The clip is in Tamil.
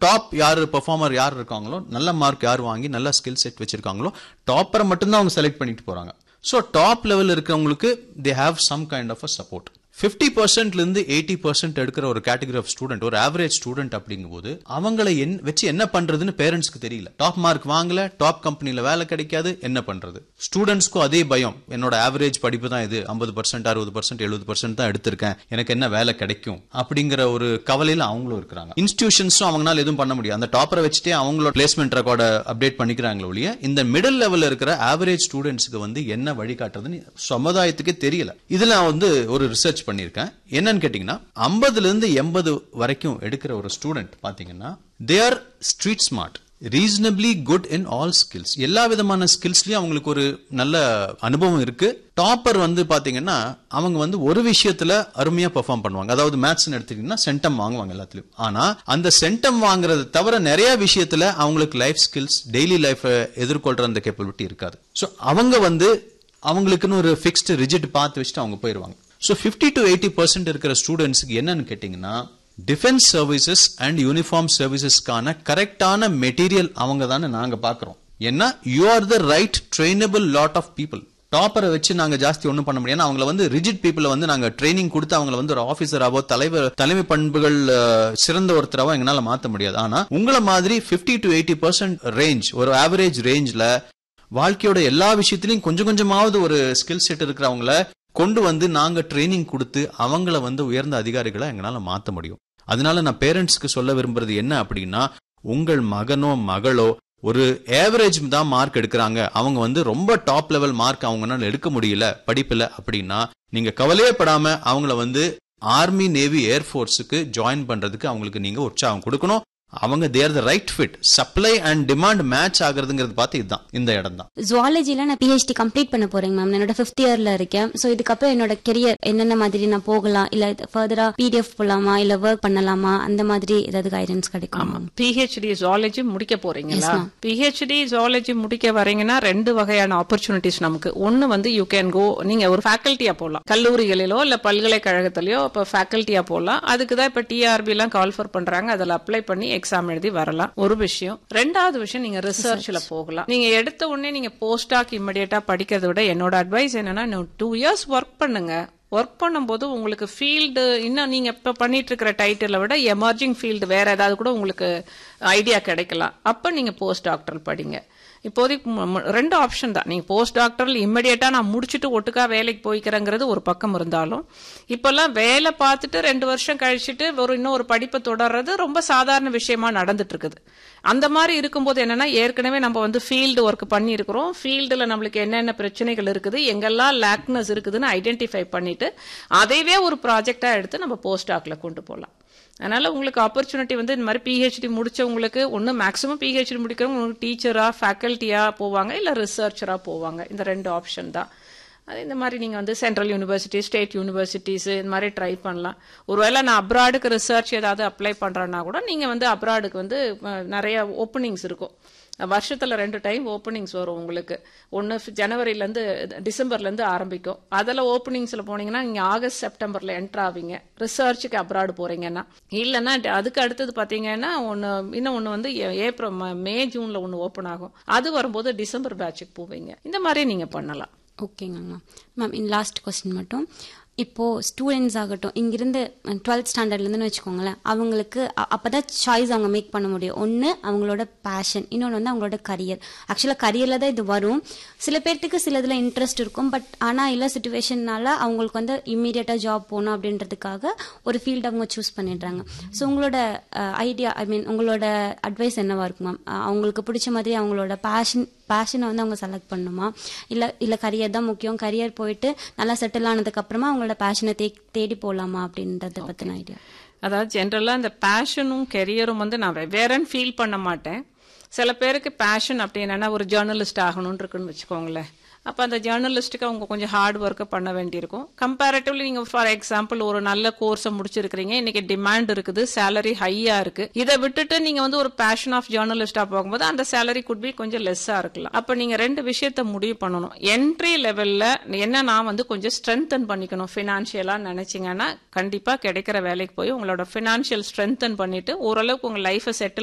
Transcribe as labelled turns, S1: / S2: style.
S1: டாப் யார் பெர்ஃபார்மர் யார் இருக்காங்களோ நல்ல மார்க் யார் வாங்கி நல்ல ஸ்கில் செட் வச்சிருக்காங்களோ டாப்பரை மட்டும்தான் அவங்க செலக்ட் பண்ணிட்டு போறாங்க ஸோ டாப் லெவல் இருக்கிறவங்களுக்கு they have some kind of uh support fifty பர்சன்ட்ல இருந்து எயிட்டி பர்சன்ட் எடுக்கிற ஒரு கேட்டகரி ஆஃப் ஸ்டூடெண்ட் ஒரு ஆவரேஜ் ஸ்டூடெண்ட் அப்படிங்கும்போது அவங்கள என் வச்சு என்ன பண்றதுன்னு பேரண்ட்ஸ்க்கு தெரியல டாப் மார்க் வாங்கல டாப் கம்பெனில வேலை கிடைக்காது என்ன பண்றது ஸ்டூடெண்ட்ஸ்க்கும் அதே பயம் என்னோட ஆவரேஜ் படிப்பு தான் இது ஐம்பது பர்சன்ட் அறுபது பர்சன்ட் எழுபது பர்சன்ட் தான் எடுத்திருக்கேன் எனக்கு என்ன வேலை கிடைக்கும் அப்படிங்கிற ஒரு கவலையில அவங்களும் இருக்கிறாங்க இன்ஸ்டிடியூஷன்ஸும் அவங்களால எதுவும் பண்ண முடியும் அந்த டாப்பரை வச்சுட்டே அவங்களோட பிளேஸ்மெண்ட் ரெக்கார்டை அப்டேட் பண்ணிக்கிறாங்களே ஒழிய இந்த மிடில் லெவல்ல இருக்கிற ஆவரேஜ் ஸ்டூடெண்ட்ஸ்க்கு வந்து என்ன வழிகாட்டுறதுன்னு சமுதாயத்துக்கே தெரியல இதுல நான் வந்து ஒரு ரிசர்ச் பண்ணியிருக்கேன் என்னன்னு கேட்டீங்கன்னா ஐம்பதுல இருந்து எண்பது வரைக்கும் எடுக்கிற ஒரு ஸ்டூடெண்ட் பாத்தீங்கன்னா they are street smart reasonably good in all skills எல்லா விதமான ஸ்கில்ஸ்லயும் அவங்களுக்கு ஒரு நல்ல அனுபவம் இருக்கு டாப்பர் வந்து பாத்தீங்கன்னா அவங்க வந்து ஒரு விஷயத்துல அருமையா பெர்ஃபார்ம் பண்ணுவாங்க அதாவது மேத்ஸ் எடுத்துக்கிட்டீங்கன்னா சென்டம் வாங்குவாங்க எல்லாத்துலயும் ஆனா அந்த சென்டம் வாங்குறது தவிர நிறைய விஷயத்துல அவங்களுக்கு லைஃப் ஸ்கில்ஸ் டெய்லி லைஃப் எதிர்கொள்ற அந்த கேப்பபிலிட்டி இருக்காது ஸோ அவங்க வந்து அவங்களுக்குன்னு ஒரு ஃபிக்ஸ்டு ரிஜிட் பார்த்து வச்சுட்டு அவங்க போயிடுவாங்க so fifty to eighty percent இருக்கிற ஸ்டூடெண்ட்ஸ்க்கு என்னன்னு கேட்டிங்கன்னா டிஃபென்ஸ் சர்வீசஸ் அண்ட் யூனிஃபார்ம் சர்வீசஸ்க்கான கரெக்டான மெட்டீரியல் அவங்க தானே நாங்க பாக்குறோம் ஏன்னா you are the right trainable lot of people டாப்பரை வச்சு நாங்க ஜாஸ்தி ஒன்றும் பண்ண முடியாது அவங்கள வந்து ரிஜிட் பீப்புளை வந்து நாங்க ட்ரைனிங் கொடுத்து அவங்கள வந்து ஒரு ஆபீசராவோ தலைவர் தலைமை பண்புகள் அஹ், சிறந்த ஒருத்தராவோ எங்களால மாத்த முடியாது ஆனா உங்களை மாதிரி 50 டு எயிட்டி பர்சன்ட் ரேஞ்ச் ஒரு ஆவரேஜ் ரேஞ்ச்ல வாழ்க்கையோட எல்லா விஷயத்திலையும் கொஞ்சம் கொஞ்சமாவது ஒரு ஸ்கில் செட் இருக்கிறவங்கள கொண்டு வந்து நாங்க ட்ரைனிங் கொடுத்து அவங்கள வந்து உயர்ந்த அதிகாரிகளை எங்களால மாத்த முடியும் அதனால நான் பேரண்ட்ஸ்க்கு சொல்ல விரும்புறது என்ன அப்படின்னா உங்கள் மகனோ மகளோ ஒரு ஏவரேஜ் தான் மார்க் எடுக்கிறாங்க அவங்க வந்து ரொம்ப டாப் லெவல் மார்க் அவங்கனால எடுக்க முடியல படிப்புல அப்படின்னா நீங்க கவலையே படாம அவங்கள வந்து ஆர்மி நேவி ஏர்ஃபோர்ஸுக்கு ஜாயின் பண்றதுக்கு அவங்களுக்கு நீங்க உற்சாகம் கொடுக்கணும் அவங்க they're the right fit supply and demand match ஆகுறதுங்கிறது பார்த்து இதுதான் இந்த இடம் தான்
S2: ஜுவாலஜில நான் பிஹெச்டி கம்ப்ளீட் பண்ண போறேங்க மேம் என்னோட ஃபிஃப்த் இயர்ல இருக்கேன் சோ இதுக்கப்புறம் என்னோட கெரியர் என்னென்ன மாதிரி நான் போகலாம் இல்ல ஃபர்தரா பிடிஎஃப் போலாமா இல்ல ஒர்க் பண்ணலாமா அந்த மாதிரி ஏதாவது கைடன்ஸ் கிடைக்கும்
S3: ஆமா பிஹெச்டி ஜுவாலஜி முடிக்க போறீங்களா பிஹெச்டி ஜுவாலஜி முடிக்க வரீங்கன்னா ரெண்டு வகையான ஆப்பர்ச்சுனிட்டிஸ் நமக்கு ஒன்னு வந்து யூ கேன் கோ நீங்க ஒரு ஃபேக்கல்ட்டியா போகலாம் கல்லூரிகளிலோ இல்ல பல்கலைக்கழகத்திலயோ இப்ப ஃபேக்கல்ட்டியா போகலாம் அதுக்கு தான் இப்ப டிஆர்பி எல்லாம் கால் ஃபர் பண்றாங்க அதுல அப்ளை பண்ணி எக்ஸாம் எழுதி வரலாம் ஒரு விஷயம் ரெண்டாவது விஷயம் நீங்க ரிசர்ச்ல போகலாம் நீங்க எடுத்த உடனே நீங்க போஸ்டாக் இமிடியேட்டா படிக்கிறதை விட என்னோட அட்வைஸ் என்னன்னா இன்னும் டூ இயர்ஸ் ஒர்க் பண்ணுங்க ஒர்க் பண்ணும்போது உங்களுக்கு ஃபீல்டு இன்னும் நீங்க இப்ப பண்ணிட்டு இருக்கிற டைட்டிலை விட எமர்ஜிங் ஃபீல்டு வேற ஏதாவது கூட உங்களுக்கு ஐடியா கிடைக்கலாம் அப்ப நீங்க போஸ்ட் டாக்டர் படிங்க இப்போதைக்கு மு- மு- ரெண்டு ஆப்ஷன் தான் நீங்க போஸ்ட் டாக்டர்ல இம்மிடியேட்டா நான் முடிச்சுட்டு ஒட்டுக்கா வேலைக்கு போய்க்கிறேங்கிறது ஒரு பக்கம் இருந்தாலும் இப்பெல்லாம் வேலை பார்த்துட்டு ரெண்டு வருஷம் கழிச்சுட்டு ஒரு இன்னும் ஒரு படிப்பை தொடர்றது ரொம்ப சாதாரண விஷயமா நடந்துட்டு இருக்குது அந்த மாதிரி இருக்கும்போது என்னன்னா ஏற்கனவே நம்ம வந்து ஃபீல்டு ஒர்க் பண்ணியிருக்கிறோம் ஃபீல்டுல நம்மளுக்கு என்னென்ன பிரச்சனைகள் இருக்குது எங்கெல்லாம் லேக்னஸ் இருக்குதுன்னு ஐடென்டிஃபை பண்ணிட்டு அதைவே ஒரு ப்ராஜெக்டா எடுத்து நம்ம போஸ்ட் டாக்ல கொண்டு போகலாம் அதனால உங்களுக்கு ஆப்பர்ச்சுனிட்டி வந்து இந்த மாதிரி பிஹெச்டி முடிச்சவங்களுக்கு ஒன்று மேக்ஸிமம் பிஹெச்டி முடிக்கிறவங்க உங்களுக்கு டீச்சரா ஃபேக்கல்ட்டியா போவாங்க இல்லை ரிசர்ச்சரா போவாங்க இந்த ரெண்டு ஆப்ஷன் தான் அது இந்த மாதிரி நீங்கள் வந்து சென்ட்ரல் யூனிவர்சிட்டி ஸ்டேட் யூனிவர்சிட்டிஸ் இந்த மாதிரி ட்ரை பண்ணலாம் ஒருவேளை நான் அப்ராடுக்கு ரிசர்ச் ஏதாவது அப்ளை பண்ணுறேன்னா கூட நீங்கள் வந்து அப்ராடுக்கு வந்து அஹ், நிறைய ஓப்பனிங்ஸ் இருக்கும் வருஷத்துல ரெண்டு டைம் ஓப்பனிங்ஸ் வரும் உங்களுக்கு ஒன்று ஜனவரிலேருந்து டிசம்பர்லேருந்து ஆரம்பிக்கும் அதில் ஓப்பனிங்ஸில் போனீங்கன்னா நீங்கள் ஆகஸ்ட் செப்டம்பரில் என்ட்ரு ஆவீங்க ரிசர்ச்சுக்கு அப்ராடு போகிறீங்கன்னா இல்லைன்னா அதுக்கு அடுத்தது பார்த்தீங்கன்னா ஒன்று இன்னும் ஒன்று வந்து ஏ- ஏப்ரல் ம- மே ஜூனில் ஒன்று ஓப்பன் ஆகும் அது வரும்போது டிசம்பர் பேட்சுக்கு போவீங்க இந்த மாதிரி நீங்கள் பண்ணலாம்
S2: ஓகேங்க ma'am ma'am in last question மட்டும் இப்போ ஸ்டூடெண்ட்ஸ் ஆகட்டும் இங்கிருந்து டுவெல்த் ஸ்டாண்டர்ட்லேருந்துன்னு வச்சுக்கோங்களேன் அவங்களுக்கு அ- அப்பதான் சாய்ஸ் அவங்க மேக் பண்ண முடியும் ஒன்று அவங்களோட பேஷன் இன்னொன்று வந்து அவங்களோட கரியர் ஆக்சுவலாக கரியரில் தான் இது வரும் சில பேர்த்துக்கு சில இதில் இன்ட்ரெஸ்ட் இருக்கும் பட் ஆனால் இல்லை சுச்சுவேஷன்னால அவங்களுக்கு வந்து இம்மீடியட்டாக ஜாப் போகணும் அப்படின்றதுக்காக ஒரு ஃபீல்டு அவங்க சூஸ் பண்ணிடுறாங்க ஸோ உங்களோட ஐடியா ஐ மீன் உங்களோட அட்வைஸ் என்னவா இருக்கும் மேம் அவங்களுக்கு பிடிச்ச மாதிரி அவங்களோட பேஷன் பேஷனை வந்து அவங்க செலக்ட் பண்ணுமா இல்லை இல்லை கரியர் தான் முக்கியம் கரியர் போயிட்டு நல்லா செட்டில் ஆனதுக்கு அப்புறமா அவங்களோட பேஷனை தே தேடி போகலாமா அப்படின்றத பற்றின ஐடியா
S3: அதாவது ஜென்ரலாக இந்த பேஷனும் கெரியரும் வந்து நான் வெவ்வேறன்னு ஃபீல் பண்ண மாட்டேன் சில பேருக்கு பேஷன் அப்படி என்னன்னா ஒரு ஜேர்னலிஸ்ட் ஆகணும்னு இருக்குன்னு வச்சுக்கோங்களேன் அப்போ அந்த ஜேர்னலிஸ்ட்டுக்கு அவங்க கொஞ்சம் ஹார்ட் ஒர்க்கை பண்ண வேண்டியிருக்கும் கம்பேரிட்டிவ்லி நீங்கள் ஃபார் எக்ஸாம்பிள் ஒரு நல்ல கோர்ஸை முடிச்சிருக்கிறீங்க இன்னைக்கு டிமாண்ட் இருக்குது சேலரி ஹையாக இருக்கு இதை விட்டுட்டு நீங்கள் வந்து ஒரு பேஷன் ஆஃப் ஜேர்னலிஸ்டாக போகும்போது அந்த சேலரி குட் பி கொஞ்சம் லெஸ்ஸாக இருக்கலாம் அப்போ நீங்கள் ரெண்டு விஷயத்த முடிவு பண்ணணும் என்ட்ரி லெவலில் என்ன நான் வந்து கொஞ்சம் ஸ்ட்ரென்தன் பண்ணிக்கணும் ஃபினான்ஷியலாக நினைச்சீங்கன்னா கண்டிப்பாக கிடைக்கிற வேலைக்கு போய் உங்களோட ஃபினான்ஷியல் ஸ்ட்ரென்தன் பண்ணிட்டு ஓரளவுக்கு உங்கள் லைஃபை செட்டில்